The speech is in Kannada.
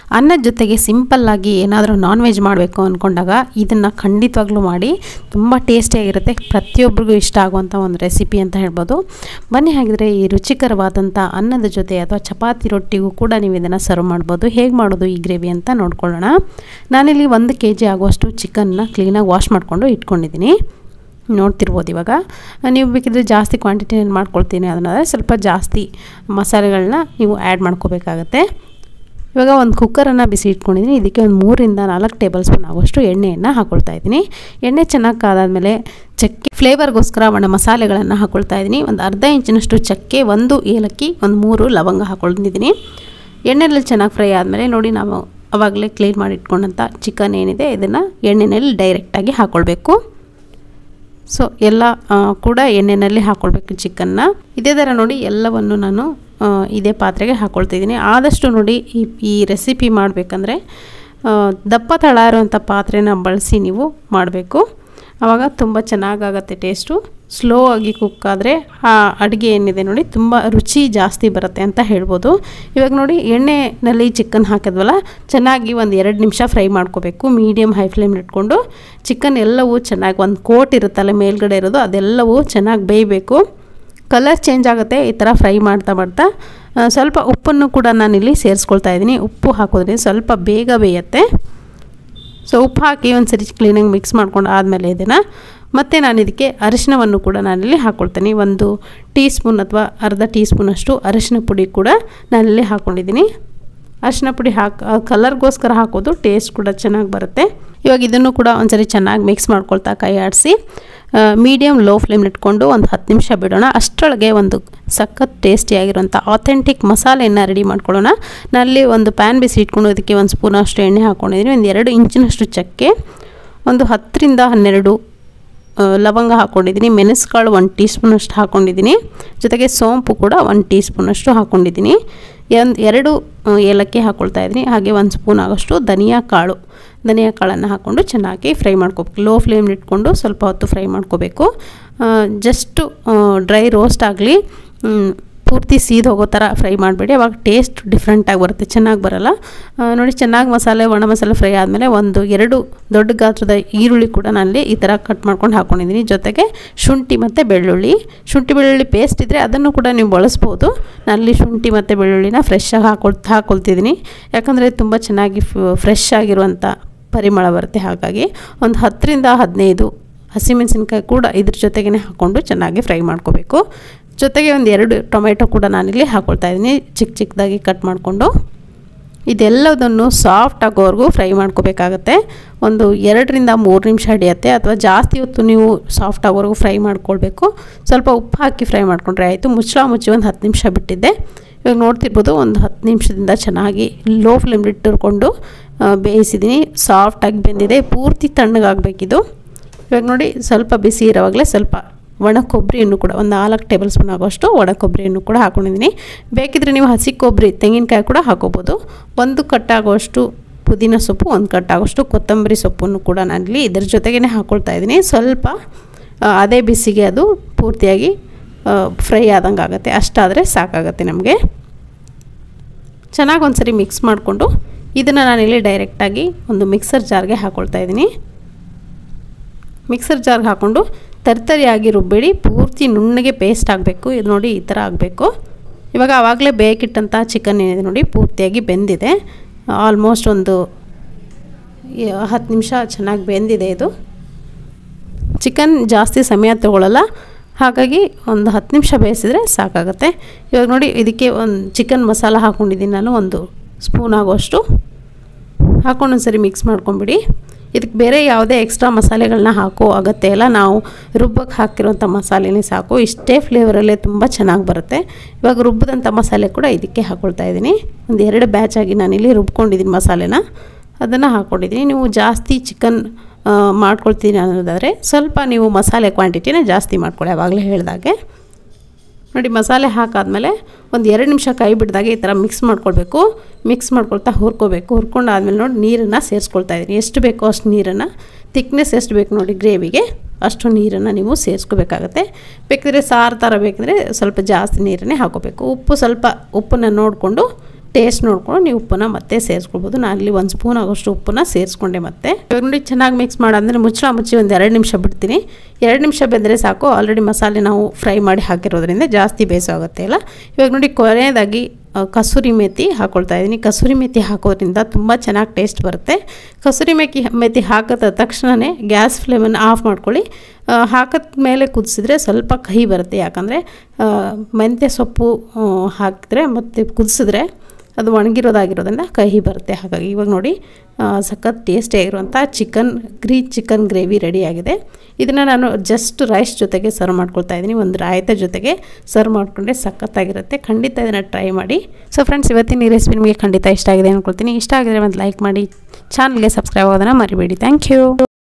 ಅನ್ನದ ಜೊತೆಗೆ ಸಿಂಪಲ್ಲಾಗಿ ಏನಾದರೂ ನಾನ್ ವೆಜ್ ಮಾಡಬೇಕು ಅಂದ್ಕೊಂಡಾಗ ಇದನ್ನು ಖಂಡಿತವಾಗ್ಲೂ ಮಾಡಿ ತುಂಬ ಟೇಸ್ಟಿಯಾಗಿರುತ್ತೆ ಪ್ರತಿಯೊಬ್ಬರಿಗೂ ಇಷ್ಟ ಆಗುವಂಥ ಒಂದು ರೆಸಿಪಿ ಅಂತ ಹೇಳ್ಬೋದು ಬನ್ನಿ ಹಾಗಿದ್ರೆ ಈ ರುಚಿಕರವಾದಂಥ ಅನ್ನದ ಜೊತೆ ಅಥವಾ ಚಪಾತಿ ರೊಟ್ಟಿಗೂ ಕೂಡ ನೀವು ಇದನ್ನು ಸರ್ವ್ ಮಾಡ್ಬೋದು ಹೇಗೆ ಮಾಡೋದು ಈ ಗ್ರೇವಿ ಅಂತ ನೋಡ್ಕೊಳ್ಳೋಣ ನಾನಿಲ್ಲಿ ಒಂದು ಕೆ ಜಿ ಆಗುವಷ್ಟು ಚಿಕನ್ನ ಕ್ಲೀನಾಗಿ ವಾಶ್ ಮಾಡಿಕೊಂಡು ಇಟ್ಕೊಂಡಿದ್ದೀನಿ ನೋಡ್ತಿರ್ಬೋದು ಇವಾಗ ನೀವು ಬೇಕಿದ್ರೆ ಜಾಸ್ತಿ ಕ್ವಾಂಟಿಟಿನಲ್ಲಿ ಮಾಡ್ಕೊಳ್ತೀನಿ ಅದನ್ನಾದರೆ ಸ್ವಲ್ಪ ಜಾಸ್ತಿ ಮಸಾಲೆಗಳನ್ನ ನೀವು ಆ್ಯಡ್ ಮಾಡ್ಕೋಬೇಕಾಗತ್ತೆ ಇವಾಗ ಒಂದು ಕುಕ್ಕರನ್ನು ಬಿಸಿ ಇಟ್ಕೊಂಡಿದ್ದೀನಿ ಇದಕ್ಕೆ ಒಂದು ಮೂರಿಂದ ನಾಲ್ಕು ಟೇಬಲ್ ಸ್ಪೂನ್ ಆಗುವಷ್ಟು ಎಣ್ಣೆಯನ್ನು ಹಾಕ್ಕೊಳ್ತಾ ಇದ್ದೀನಿ ಎಣ್ಣೆ ಚೆನ್ನಾಗಿ ಕಾದಾದಮೇಲೆ ಚಕ್ಕೆ ಫ್ಲೇವರ್ಗೋಸ್ಕರ ಒಣ ಮಸಾಲೆಗಳನ್ನು ಹಾಕ್ಕೊಳ್ತಾ ಇದ್ದೀನಿ ಒಂದು ಅರ್ಧ ಇಂಚಿನಷ್ಟು ಚಕ್ಕೆ ಒಂದು ಏಲಕ್ಕಿ ಒಂದು ಮೂರು ಲವಂಗ ಹಾಕ್ಕೊಂಡಿದ್ದೀನಿ ಎಣ್ಣೆಯಲ್ಲಿ ಚೆನ್ನಾಗಿ ಫ್ರೈ ಆದಮೇಲೆ ನೋಡಿ ನಾವು ಆವಾಗಲೇ ಕ್ಲೀನ್ ಮಾಡಿ ಇಟ್ಕೊಂಡಂಥ ಚಿಕನ್ ಏನಿದೆ ಇದನ್ನು ಎಣ್ಣೆಯಲ್ಲಿ ಡೈರೆಕ್ಟಾಗಿ ಹಾಕ್ಕೊಳ್ಬೇಕು ಸೊ ಎಲ್ಲ ಕೂಡ ಎಣ್ಣೆಯಲ್ಲಿ ಹಾಕ್ಕೊಳ್ಬೇಕು ಚಿಕನ್ನ ಇದೇ ಥರ ನೋಡಿ ಎಲ್ಲವನ್ನು ನಾನು ಇದೇ ಪಾತ್ರೆಗೆ ಹಾಕ್ಕೊಳ್ತಿದ್ದೀನಿ ಆದಷ್ಟು ನೋಡಿ ಈ ಈ ರೆಸಿಪಿ ಮಾಡಬೇಕಂದ್ರೆ ದಪ್ಪ ತಳ ಇರುವಂಥ ಪಾತ್ರೆನ ಬಳಸಿ ನೀವು ಮಾಡಬೇಕು ಆವಾಗ ತುಂಬ ಚೆನ್ನಾಗಾಗತ್ತೆ ಟೇಸ್ಟು ಸ್ಲೋ ಆಗಿ ಕುಕ್ ಆದರೆ ಆ ಅಡುಗೆ ಏನಿದೆ ನೋಡಿ ತುಂಬ ರುಚಿ ಜಾಸ್ತಿ ಬರುತ್ತೆ ಅಂತ ಹೇಳ್ಬೋದು ಇವಾಗ ನೋಡಿ ಎಣ್ಣೆನಲ್ಲಿ ಚಿಕನ್ ಹಾಕಿದ್ವಲ್ಲ ಚೆನ್ನಾಗಿ ಒಂದು ಎರಡು ನಿಮಿಷ ಫ್ರೈ ಮಾಡ್ಕೋಬೇಕು ಮೀಡಿಯಮ್ ಹೈ ಫ್ಲೇಮ್ ಇಟ್ಕೊಂಡು ಚಿಕನ್ ಎಲ್ಲವೂ ಚೆನ್ನಾಗಿ ಒಂದು ಕೋಟ್ ಇರುತ್ತಲ್ಲ ಮೇಲ್ಗಡೆ ಇರೋದು ಅದೆಲ್ಲವೂ ಚೆನ್ನಾಗಿ ಬೇಯಬೇಕು ಕಲರ್ ಚೇಂಜ್ ಆಗುತ್ತೆ ಈ ಥರ ಫ್ರೈ ಮಾಡ್ತಾ ಮಾಡ್ತಾ ಸ್ವಲ್ಪ ಉಪ್ಪನ್ನು ಕೂಡ ನಾನಿಲ್ಲಿ ಸೇರಿಸ್ಕೊಳ್ತಾ ಇದ್ದೀನಿ ಉಪ್ಪು ಹಾಕೋದ್ರಿಂದ ಸ್ವಲ್ಪ ಬೇಗ ಬೇಯುತ್ತೆ ಸೊ ಉಪ್ಪು ಹಾಕಿ ಒಂದು ಸರಿ ಕ್ಲೀನಾಗಿ ಮಿಕ್ಸ್ ಮಾಡ್ಕೊಂಡು ಆದಮೇಲೆ ಇದನ್ನು ಮತ್ತು ನಾನು ಇದಕ್ಕೆ ಅರಿಶಿನವನ್ನು ಕೂಡ ನಾನಿಲ್ಲಿ ಹಾಕ್ಕೊಳ್ತೀನಿ ಒಂದು ಟೀ ಸ್ಪೂನ್ ಅಥವಾ ಅರ್ಧ ಟೀ ಸ್ಪೂನಷ್ಟು ಅರಿಶಿನ ಪುಡಿ ಕೂಡ ನಾನಿಲ್ಲಿ ಹಾಕ್ಕೊಂಡಿದ್ದೀನಿ ಅರಿಶಿನ ಪುಡಿ ಹಾಕಿ ಕಲರ್ಗೋಸ್ಕರ ಹಾಕೋದು ಟೇಸ್ಟ್ ಕೂಡ ಚೆನ್ನಾಗಿ ಬರುತ್ತೆ ಇವಾಗ ಇದನ್ನು ಕೂಡ ಒಂದ್ಸರಿ ಚೆನ್ನಾಗಿ ಮಿಕ್ಸ್ ಮಾಡ್ಕೊಳ್ತಾ ಕೈ ಆಡಿಸಿ ಮೀಡಿಯಮ್ ಲೋ ಫ್ಲೇಮ್ ಇಟ್ಕೊಂಡು ಒಂದು ಹತ್ತು ನಿಮಿಷ ಬಿಡೋಣ ಅಷ್ಟರೊಳಗೆ ಒಂದು ಸಖತ್ ಟೇಸ್ಟಿಯಾಗಿರುವಂಥ ಆಥೆಂಟಿಕ್ ಮಸಾಲೆಯನ್ನು ರೆಡಿ ಮಾಡ್ಕೊಳ್ಳೋಣ ನಲ್ಲಿ ಒಂದು ಪ್ಯಾನ್ ಬಿಸಿ ಇಟ್ಕೊಂಡು ಅದಕ್ಕೆ ಒಂದು ಸ್ಪೂನ್ ಅಷ್ಟು ಎಣ್ಣೆ ಹಾಕ್ಕೊಂಡಿದ್ದೀನಿ ಒಂದು ಎರಡು ಇಂಚಿನಷ್ಟು ಚಕ್ಕೆ ಒಂದು ಹತ್ತರಿಂದ ಹನ್ನೆರಡು ಲವಂಗ ಹಾಕ್ಕೊಂಡಿದ್ದೀನಿ ಮೆಣಸುಕಾಳು ಒಂದು ಟೀ ಸ್ಪೂನಷ್ಟು ಹಾಕ್ಕೊಂಡಿದ್ದೀನಿ ಜೊತೆಗೆ ಸೋಂಪು ಕೂಡ ಒಂದು ಟೀ ಸ್ಪೂನಷ್ಟು ಹಾಕ್ಕೊಂಡಿದ್ದೀನಿ ಒಂದು ಎರಡು ಏಲಕ್ಕಿ ಹಾಕ್ಕೊಳ್ತಾ ಇದ್ದೀನಿ ಹಾಗೆ ಒಂದು ಸ್ಪೂನ್ ಆಗೋಷ್ಟು ಧನಿಯಾ ಕಾಳು ಧನಿಯಾ ಕಾಳನ್ನು ಹಾಕ್ಕೊಂಡು ಚೆನ್ನಾಗಿ ಫ್ರೈ ಮಾಡ್ಕೋಬೇಕು ಲೋ ಫ್ಲೇಮ್ ಇಟ್ಕೊಂಡು ಸ್ವಲ್ಪ ಹೊತ್ತು ಫ್ರೈ ಮಾಡ್ಕೋಬೇಕು ಜಸ್ಟು ಡ್ರೈ ರೋಸ್ಟ್ ಆಗಲಿ ಪೂರ್ತಿ ಸೀದ್ ಹೋಗೋ ಥರ ಫ್ರೈ ಮಾಡಬೇಡಿ ಅವಾಗ ಟೇಸ್ಟ್ ಡಿಫ್ರೆಂಟಾಗಿ ಬರುತ್ತೆ ಚೆನ್ನಾಗಿ ಬರೋಲ್ಲ ನೋಡಿ ಚೆನ್ನಾಗಿ ಮಸಾಲೆ ಒಣ ಮಸಾಲೆ ಫ್ರೈ ಆದಮೇಲೆ ಒಂದು ಎರಡು ದೊಡ್ಡ ಗಾತ್ರದ ಈರುಳ್ಳಿ ಕೂಡ ನಾನಲ್ಲಿ ಈ ಥರ ಕಟ್ ಮಾಡ್ಕೊಂಡು ಹಾಕ್ಕೊಂಡಿದ್ದೀನಿ ಜೊತೆಗೆ ಶುಂಠಿ ಮತ್ತು ಬೆಳ್ಳುಳ್ಳಿ ಶುಂಠಿ ಬೆಳ್ಳುಳ್ಳಿ ಪೇಸ್ಟ್ ಇದ್ದರೆ ಅದನ್ನು ಕೂಡ ನೀವು ಬಳಸ್ಬೋದು ನಾನಲ್ಲಿ ಶುಂಠಿ ಮತ್ತು ಬೆಳ್ಳುಳ್ಳಿನ ಫ್ರೆಶ್ಶಾಗಿ ಹಾಕೊಳ್ ಹಾಕ್ಕೊಳ್ತಿದ್ದೀನಿ ಯಾಕಂದರೆ ತುಂಬ ಚೆನ್ನಾಗಿ ಫ್ರೆಶ್ ಆಗಿರುವಂಥ ಪರಿಮಳ ಬರುತ್ತೆ ಹಾಗಾಗಿ ಒಂದು ಹತ್ತರಿಂದ ಹದಿನೈದು ಹಸಿಮೆಣಸಿನ್ಕಾಯಿ ಕೂಡ ಇದ್ರ ಜೊತೆಗೇ ಹಾಕ್ಕೊಂಡು ಚೆನ್ನಾಗಿ ಫ್ರೈ ಮಾಡ್ಕೋಬೇಕು ಜೊತೆಗೆ ಒಂದು ಎರಡು ಟೊಮೆಟೊ ಕೂಡ ನಾನಿಲ್ಲಿ ಹಾಕ್ಕೊಳ್ತಾ ಇದ್ದೀನಿ ಚಿಕ್ಕ ಚಿಕ್ಕದಾಗಿ ಕಟ್ ಮಾಡಿಕೊಂಡು ಇದೆಲ್ಲದನ್ನು ಸಾಫ್ಟ್ ಆಗೋವರೆಗೂ ಫ್ರೈ ಮಾಡ್ಕೋಬೇಕಾಗತ್ತೆ ಒಂದು ಎರಡರಿಂದ ಮೂರು ನಿಮಿಷ ಹಿಡಿಯುತ್ತೆ ಅಥವಾ ಜಾಸ್ತಿ ಹೊತ್ತು ನೀವು ಸಾಫ್ಟ್ ಆಗೋವರೆಗೂ ಫ್ರೈ ಮಾಡ್ಕೊಳ್ಬೇಕು ಸ್ವಲ್ಪ ಉಪ್ಪು ಹಾಕಿ ಫ್ರೈ ಮಾಡಿಕೊಂಡ್ರೆ ಆಯಿತು ಮುಚ್ಚಳ ಮುಚ್ಚಿ ಒಂದು ಹತ್ತು ನಿಮಿಷ ಬಿಟ್ಟಿದ್ದೆ ಇವಾಗ ನೋಡ್ತಿರ್ಬೋದು ಒಂದು ಹತ್ತು ನಿಮಿಷದಿಂದ ಚೆನ್ನಾಗಿ ಲೋ ಫ್ಲೇಮ್ ಇಟ್ಟಿರ್ಕೊಂಡು ಬೇಯಿಸಿದ್ದೀನಿ ಸಾಫ್ಟಾಗಿ ಬೆಂದಿದೆ ಪೂರ್ತಿ ತಣ್ಣಗಾಗಬೇಕಿದು ಇವಾಗ ನೋಡಿ ಸ್ವಲ್ಪ ಬಿಸಿ ಇರೋವಾಗಲೇ ಸ್ವಲ್ಪ ಒಣ ಕೊಬ್ಬರಿಯನ್ನು ಕೂಡ ಒಂದು ನಾಲ್ಕು ಟೇಬಲ್ ಸ್ಪೂನ್ ಆಗೋಷ್ಟು ಒಣ ಕೊಬ್ಬರಿಯನ್ನು ಕೂಡ ಹಾಕ್ಕೊಂಡಿದ್ದೀನಿ ಬೇಕಿದ್ರೆ ನೀವು ಹಸಿ ಕೊಬ್ಬರಿ ತೆಂಗಿನಕಾಯಿ ಕೂಡ ಹಾಕೋಬೋದು ಒಂದು ಕಟ್ಟಾಗುವಷ್ಟು ಪುದೀನ ಸೊಪ್ಪು ಒಂದು ಕಟ್ಟಾಗುವಷ್ಟು ಕೊತ್ತಂಬರಿ ಸೊಪ್ಪನ್ನು ಕೂಡ ನಾನಿಲ್ಲಿ ಇದ್ರ ಜೊತೆಗೇ ಹಾಕ್ಕೊಳ್ತಾ ಇದ್ದೀನಿ ಸ್ವಲ್ಪ ಅದೇ ಬಿಸಿಗೆ ಅದು ಪೂರ್ತಿಯಾಗಿ ಫ್ರೈ ಆದಂಗೆ ಆಗುತ್ತೆ ಅಷ್ಟಾದರೆ ಸಾಕಾಗುತ್ತೆ ನಮಗೆ ಚೆನ್ನಾಗಿ ಒಂದ್ಸರಿ ಮಿಕ್ಸ್ ಮಾಡಿಕೊಂಡು ಇದನ್ನು ನಾನಿಲ್ಲಿ ಡೈರೆಕ್ಟಾಗಿ ಒಂದು ಮಿಕ್ಸರ್ ಜಾರ್ಗೆ ಹಾಕ್ಕೊಳ್ತಾ ಇದ್ದೀನಿ ಮಿಕ್ಸರ್ ಜಾರ್ಗೆ ಹಾಕ್ಕೊಂಡು ತರ್ತರಿಯಾಗಿ ರುಬ್ಬೇಡಿ ಪೂರ್ತಿ ನುಣ್ಣಗೆ ಪೇಸ್ಟ್ ಆಗಬೇಕು ಇದು ನೋಡಿ ಈ ಥರ ಆಗಬೇಕು ಇವಾಗ ಆವಾಗಲೇ ಬೇಕಿಟ್ಟಂಥ ಚಿಕನ್ ಏನಿದೆ ನೋಡಿ ಪೂರ್ತಿಯಾಗಿ ಬೆಂದಿದೆ ಆಲ್ಮೋಸ್ಟ್ ಒಂದು ಹತ್ತು ನಿಮಿಷ ಚೆನ್ನಾಗಿ ಬೆಂದಿದೆ ಇದು ಚಿಕನ್ ಜಾಸ್ತಿ ಸಮಯ ತಗೊಳ್ಳಲ್ಲ ಹಾಗಾಗಿ ಒಂದು ಹತ್ತು ನಿಮಿಷ ಬೇಯಿಸಿದ್ರೆ ಸಾಕಾಗುತ್ತೆ ಇವಾಗ ನೋಡಿ ಇದಕ್ಕೆ ಒಂದು ಚಿಕನ್ ಮಸಾಲ ಹಾಕ್ಕೊಂಡಿದ್ದೀನಿ ನಾನು ಒಂದು ಸ್ಪೂನ್ ಆಗೋಷ್ಟು ಹಾಕ್ಕೊಂಡು ಒಂದು ಸರಿ ಮಿಕ್ಸ್ ಮಾಡ್ಕೊಂಬಿಡಿ ಇದಕ್ಕೆ ಬೇರೆ ಯಾವುದೇ ಎಕ್ಸ್ಟ್ರಾ ಮಸಾಲೆಗಳನ್ನ ಹಾಕೋ ಅಗತ್ಯ ಇಲ್ಲ ನಾವು ರುಬ್ಬಕ್ಕೆ ಹಾಕಿರೋಂಥ ಮಸಾಲೆನೇ ಸಾಕು ಇಷ್ಟೇ ಫ್ಲೇವರಲ್ಲೇ ತುಂಬ ಚೆನ್ನಾಗಿ ಬರುತ್ತೆ ಇವಾಗ ರುಬ್ಬಿದಂಥ ಮಸಾಲೆ ಕೂಡ ಇದಕ್ಕೆ ಹಾಕ್ಕೊಳ್ತಾ ಇದ್ದೀನಿ ಒಂದು ಎರಡು ಬ್ಯಾಚ್ ಆಗಿ ನಾನಿಲ್ಲಿ ರುಬ್ಕೊಂಡಿದ್ದೀನಿ ಮಸಾಲೆನ ಅದನ್ನು ಹಾಕ್ಕೊಂಡಿದ್ದೀನಿ ನೀವು ಜಾಸ್ತಿ ಚಿಕನ್ ಮಾಡ್ಕೊಳ್ತೀನಿ ಅನ್ನೋದಾದರೆ ಸ್ವಲ್ಪ ನೀವು ಮಸಾಲೆ ಕ್ವಾಂಟಿಟಿನ ಜಾಸ್ತಿ ಮಾಡ್ಕೊಳ್ಳಿ ಆವಾಗಲೇ ಹೇಳಿದಾಗೆ ನೋಡಿ ಮಸಾಲೆ ಹಾಕಾದ್ಮೇಲೆ ಒಂದು ಎರಡು ನಿಮಿಷ ಕೈ ಬಿಡ್ದಾಗೆ ಈ ಥರ ಮಿಕ್ಸ್ ಮಾಡ್ಕೊಳ್ಬೇಕು ಮಿಕ್ಸ್ ಮಾಡ್ಕೊಳ್ತಾ ಹುರ್ಕೋಬೇಕು ಹುರ್ಕೊಂಡಾದ್ಮೇಲೆ ನೋಡಿ ನೀರನ್ನು ಸೇರಿಸ್ಕೊಳ್ತಾ ಇದ್ದೀನಿ ಎಷ್ಟು ಬೇಕೋ ಅಷ್ಟು ನೀರನ್ನು ತಿಕ್ನೆಸ್ ಎಷ್ಟು ಬೇಕು ನೋಡಿ ಗ್ರೇವಿಗೆ ಅಷ್ಟು ನೀರನ್ನು ನೀವು ಸೇರಿಸ್ಕೋಬೇಕಾಗತ್ತೆ ಬೇಕಿದ್ರೆ ಸಾರು ಥರ ಬೇಕಿದ್ರೆ ಸ್ವಲ್ಪ ಜಾಸ್ತಿ ನೀರನ್ನೇ ಹಾಕೋಬೇಕು ಉಪ್ಪು ಸ್ವಲ್ಪ ಉಪ್ಪನ್ನು ನೋಡಿಕೊಂಡು ಟೇಸ್ಟ್ ನೋಡ್ಕೊಂಡು ನೀವು ಉಪ್ಪನ್ನ ಮತ್ತೆ ಸೇರಿಸ್ಕೊಳ್ಬೋದು ನಾನು ಅಲ್ಲಿ ಒಂದು ಸ್ಪೂನ್ ಆಗೋಷ್ಟು ಉಪ್ಪನ್ನ ಸೇರಿಸ್ಕೊಂಡೆ ಮತ್ತೆ ಇವಾಗ ನೋಡಿ ಚೆನ್ನಾಗಿ ಮಿಕ್ಸ್ ಮಾಡಾದ್ಮೇಲೆ ಮುಚ್ಚಳ ಮುಚ್ಚಿ ಒಂದು ಎರಡು ನಿಮಿಷ ಬಿಡ್ತೀನಿ ಎರಡು ನಿಮಿಷ ಬೆಂದರೆ ಸಾಕು ಆಲ್ರೆಡಿ ಮಸಾಲೆ ನಾವು ಫ್ರೈ ಮಾಡಿ ಹಾಕಿರೋದ್ರಿಂದ ಜಾಸ್ತಿ ಬೇಯಿಸೋಗುತ್ತೆ ಇಲ್ಲ ಇವಾಗ ನೋಡಿ ಕೊನೆಯದಾಗಿ ಕಸೂರಿ ಮೇಥಿ ಹಾಕ್ಕೊಳ್ತಾ ಇದ್ದೀನಿ ಕಸೂರಿ ಮೇಥಿ ಹಾಕೋದ್ರಿಂದ ತುಂಬ ಚೆನ್ನಾಗಿ ಟೇಸ್ಟ್ ಬರುತ್ತೆ ಕಸೂರಿ ಮೇಥಿ ಮೇಥಿ ಹಾಕಿದ ತಕ್ಷಣವೇ ಗ್ಯಾಸ್ ಫ್ಲೇಮನ್ನು ಆಫ್ ಮಾಡ್ಕೊಳ್ಳಿ ಹಾಕಿದ ಮೇಲೆ ಕುದಿಸಿದ್ರೆ ಸ್ವಲ್ಪ ಕಹಿ ಬರುತ್ತೆ ಯಾಕಂದರೆ ಮೆಂತ್ಯ ಸೊಪ್ಪು ಹಾಕಿದ್ರೆ ಮತ್ತು ಕುದಿಸಿದ್ರೆ ಅದು ಒಣಗಿರೋದಾಗಿರೋದ್ರಿಂದ ಕಹಿ ಬರುತ್ತೆ ಹಾಗಾಗಿ ಇವಾಗ ನೋಡಿ ಸಖತ್ ಟೇಸ್ಟಿಯಾಗಿರುವಂಥ ಚಿಕನ್ ಗ್ರೀ ಚಿಕನ್ ಗ್ರೇವಿ ರೆಡಿಯಾಗಿದೆ ಇದನ್ನು ನಾನು ಜಸ್ಟ್ ರೈಸ್ ಜೊತೆಗೆ ಸರ್ವ್ ಮಾಡ್ಕೊಳ್ತಾ ಇದ್ದೀನಿ ಒಂದು ರಾಯತ ಜೊತೆಗೆ ಸರ್ವ್ ಮಾಡಿಕೊಂಡ್ರೆ ಸಖತ್ತಾಗಿರುತ್ತೆ ಖಂಡಿತ ಇದನ್ನು ಟ್ರೈ ಮಾಡಿ ಸೊ ಫ್ರೆಂಡ್ಸ್ ಇವತ್ತಿನ ಈ ರೆಸಿಪಿ ನಿಮಗೆ ಖಂಡಿತ ಇಷ್ಟ ಆಗಿದೆ ಅಂದ್ಕೊಳ್ತೀನಿ ಇಷ್ಟ ಆಗಿದ್ರೆ ಒಂದು ಲೈಕ್ ಮಾಡಿ ಚಾನಲ್ಗೆ ಸಬ್ಸ್ಕ್ರೈಬ್ ಆಗೋದನ್ನು ಮರಿಬೇಡಿ ಥ್ಯಾಂಕ್ ಯು